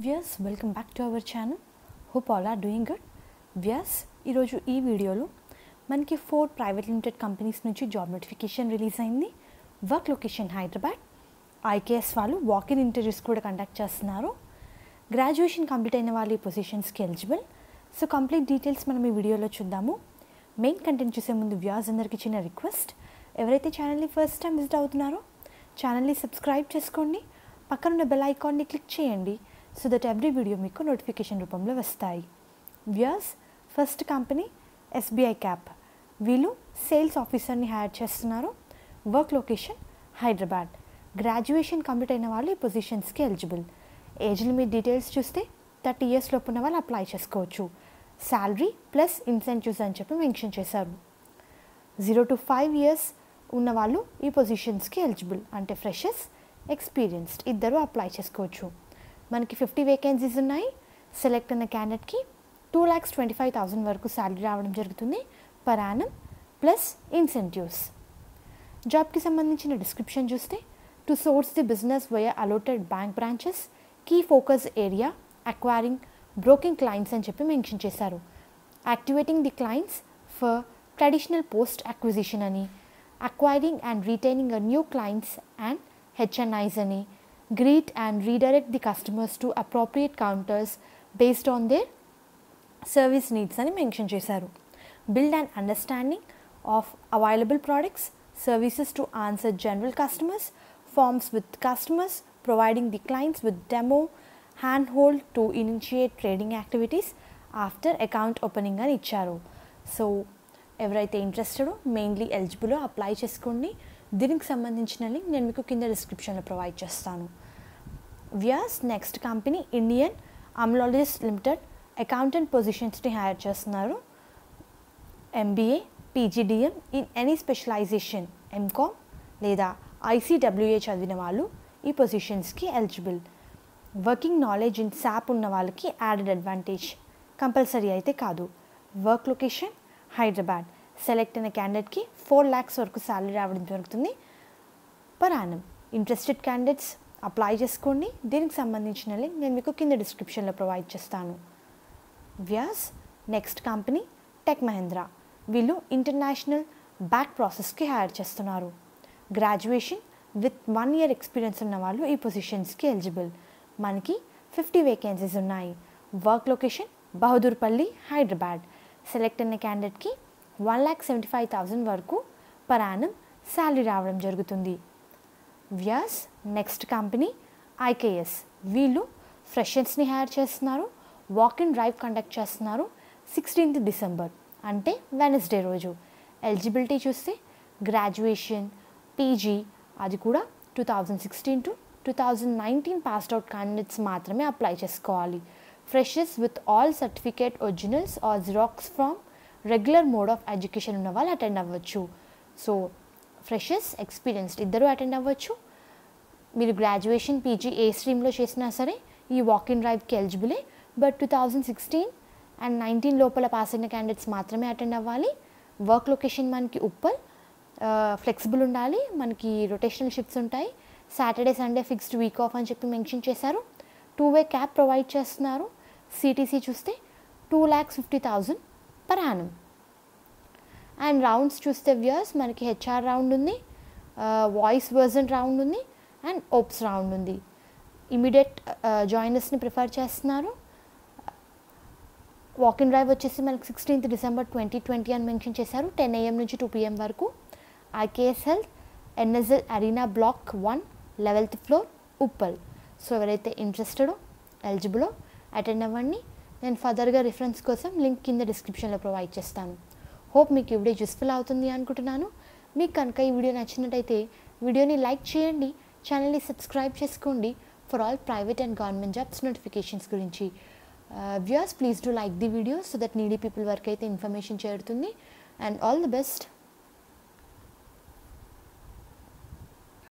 viewers welcome back to our channel hope all are doing good viewers ఈరోజు ఈ వీడియోలో మనకి ఫోర్ ప్రైవేట్ లిమిటెడ్ కంపెనీస్ నుంచి job notification release అయింది work location Hyderabad IKS వాళ్ళు walk in interviews కూడా conduct చేస్తున్నారు గ్రాడ్యుయేషన్ కంప్లీట్ అయిన వాళ్ళు ఈ పొజిషన్స్కి ఎలిజిబుల్ సో కంప్లీట్ డీటెయిల్స్ మనం ఈ వీడియోలో చూద్దాము మెయిన్ కంటెంట్ చూసే ముందు వ్యూస్ అందరికీ చిన్న రిక్వెస్ట్ ఎవరైతే ఛానల్ని ఫస్ట్ టైం విజిట్ అవుతున్నారో ఛానల్ని సబ్స్క్రైబ్ చేసుకోండి పక్కనున్న బెల్ ఐకాన్ని క్లిక్ చేయండి సో దట్ ఎవ్రీ వీడియో మీకు నోటిఫికేషన్ రూపంలో వస్తాయి views first company SBI cap వీళ్ళు సేల్స్ ఆఫీసర్ని హైర్ చేస్తున్నారు work location Hyderabad graduation complete అయిన వాళ్ళు ఈ పొజిషన్స్కి ఎలిజిబుల్ ఏజ్ లిమిట్ డీటెయిల్స్ చూస్తే థర్టీ ఇయర్స్ లోపు ఉన్న వాళ్ళు అప్లై చేసుకోవచ్చు శాలరీ ప్లస్ ఇన్సెంటివ్స్ అని చెప్పి మెన్షన్ చేశారు జీరో టు ఫైవ్ ఇయర్స్ ఉన్న వాళ్ళు ఈ పొజిషన్స్కి ఎలిజిబుల్ అంటే ఫ్రెషర్స్ ఎక్స్పీరియన్స్డ్ ఇద్దరు అప్లై చేసుకోవచ్చు మనకి ఫిఫ్టీ వేకెన్సీస్ ఉన్నాయి సెలెక్ట్ అయిన క్యాండిడేట్కి two lakhs twenty five thousand వరకు శాలరీ రావడం జరుగుతుంది పర్ యానం ప్లస్ ఇన్సెంటివ్స్ జాబ్కి సంబంధించిన డిస్క్రిప్షన్ చూస్తే to source the business via allotted bank branches key focus area acquiring broking clients అని చెప్పి మెన్షన్ చేశారు activating the clients for traditional post acquisition అని acquiring and retaining a new clients and HNIs అని greet and redirect the customers to appropriate counters based on their service needs అని mention చేశారు build and understanding of available products services to answer general customers forms with customers providing the clients with demo hand hold to initiate trading activities after account opening అని ఇచ్చారు so ఎవరైతే ఇంట్రెస్టెడో mainly eligible apply చేసుకోండి దీనికి సంబంధించిన link నేను మీకు కింద డిస్క్రిప్షన్లో ప్రొవైడ్ చేస్తాను వ్యాస్ నెక్స్ట్ కంపెనీ ఇండియన్ అమ్లాలజిస్ట్ లిమిటెడ్ అకౌంటెంట్ పొజిషన్స్ని హైర్ చేస్తున్నారు MBA PGDM in any specialization MCom లేదా ఐసీడబ్ల్యూఏ చదివిన వాళ్ళు ఈ పొజిషన్స్కి ఎలిజిబుల్ వర్కింగ్ నాలెడ్జ్ ఇన్ శాప్ ఉన్న వాళ్ళకి యాడెడ్ అడ్వాంటేజ్ కంపల్సరీ అయితే కాదు వర్క్ లొకేషన్ హైదరాబాద్ సెలెక్ట్ అయిన క్యాండిడేట్కి ఫోర్ ల్యాక్స్ వరకు శాలరీ రావడం జరుగుతుంది per annum interested candidates apply చేసుకోండి దీనికి సంబంధించిన లింక్ నేను మీకు కింద డిస్క్రిప్షన్లో ప్రొవైడ్ చేస్తాను వ్యాస్ నెక్స్ట్ కంపెనీ టెక్ మహేంద్ర వీళ్ళు ఇంటర్నేషనల్ బ్యాక్ ప్రాసెస్కి హైర్ చేస్తున్నారు graduation with one year experience ఉన్న వాళ్ళు ఈ పొజిషన్స్కి ఎలిజిబుల్ మనకి ఫిఫ్టీ వేకెన్సీస్ ఉన్నాయి work location Bahadurpally Hyderabad select అయిన క్యాండిడేట్కి one lakh seventy five thousand వరకు పర్ యానం శాలరీ రావడం జరుగుతుంది వ్యాస్ నెక్స్ట్ కంపెనీ ఐకేఎస్ వీళ్ళు ఫ్రెషర్స్ని హైర్ చేస్తున్నారు వాక్ ఇన్ డ్రైవ్ కండక్ట్ చేస్తున్నారు సిక్స్టీన్త్ డిసెంబర్ అంటే వెనస్డే రోజు ఎలిజిబిలిటీ చూస్తే గ్రాడ్యుయేషన్ పీజీ అది కూడా two thousand sixteen to two thousand nineteen passed out candidates మాత్రమే అప్లై చేసుకోవాలి freshers with all certificate originals or xerox from regular mode of education ఉన్న వాళ్ళు అటెండ్ అవ్వచ్చు సో ఫ్రెషర్స్ ఎక్స్పీరియన్స్డ్ ఇద్దరు అటెండ్ అవ్వచ్చు మీరు గ్రాడ్యుయేషన్ పీజీ ఏ స్ట్రీమ్లో చేసినా సరే ఈ వాక్ ఇన్ డ్రైవ్కి ఎలిజిబులే but two thousand sixteen and nineteen లోపల పాస్ అయిన క్యాండిడేట్స్ మాత్రమే అటెండ్ అవ్వాలి వర్క్ లొకేషన్ మనకి ఉప్పల్ ఫ్లెక్సిబుల్ ఉండాలి మనకి రొటేషనల్ షిఫ్ట్స్ ఉంటాయి Saturday Sunday fixed week off అని చెప్పి మెన్షన్ చేశారు టూ వే క్యాబ్ ప్రొవైడ్ చేస్తున్నారు సిటీసీ చూస్తే two lakhs fifty thousand per annum and rounds చూస్తే వ్యూయర్స్ మనకి హెచ్ఆర్ రౌండ్ ఉంది వాయిస్ వర్జన్ రౌండ్ ఉంది అండ్ ఓప్స్ రౌండ్ ఉంది ఇమీడియట్ జాయినర్స్ని ప్రిఫర్ చేస్తున్నారు వాక్ ఇన్ డ్రైవ్ వచ్చేసి మనకి సిక్స్టీన్త్ డిసెంబర్ ట్వంటీ ట్వంటీ అని మెన్షన్ చేశారు టెన్ ఏఎం నుంచి టూ పిఎం వరకు IKS health NSL arena block one eleventh floor Uppal so ఎవరైతే ఇంట్రెస్టెడో ఎలిజిబులో అటెండ్ అవ్వండి నేను ఫర్దర్గా రిఫరెన్స్ కోసం లింక్ కింద డిస్క్రిప్షన్లో ప్రొవైడ్ చేస్తాను హోప్ మీకు ఈ వీడియో యూస్ఫుల్ అవుతుంది అనుకుంటున్నాను మీకు కనుక ఈ వీడియో నచ్చినట్టయితే వీడియోని లైక్ చేయండి ఛానల్ని సబ్స్క్రైబ్ చేసుకోండి for all private and government jobs notifications గురించి viewers please do like the video so that needy people వరకు అయితే ఇన్ఫర్మేషన్ చేరుతుంది అండ్ ఆల్ ది బెస్ట్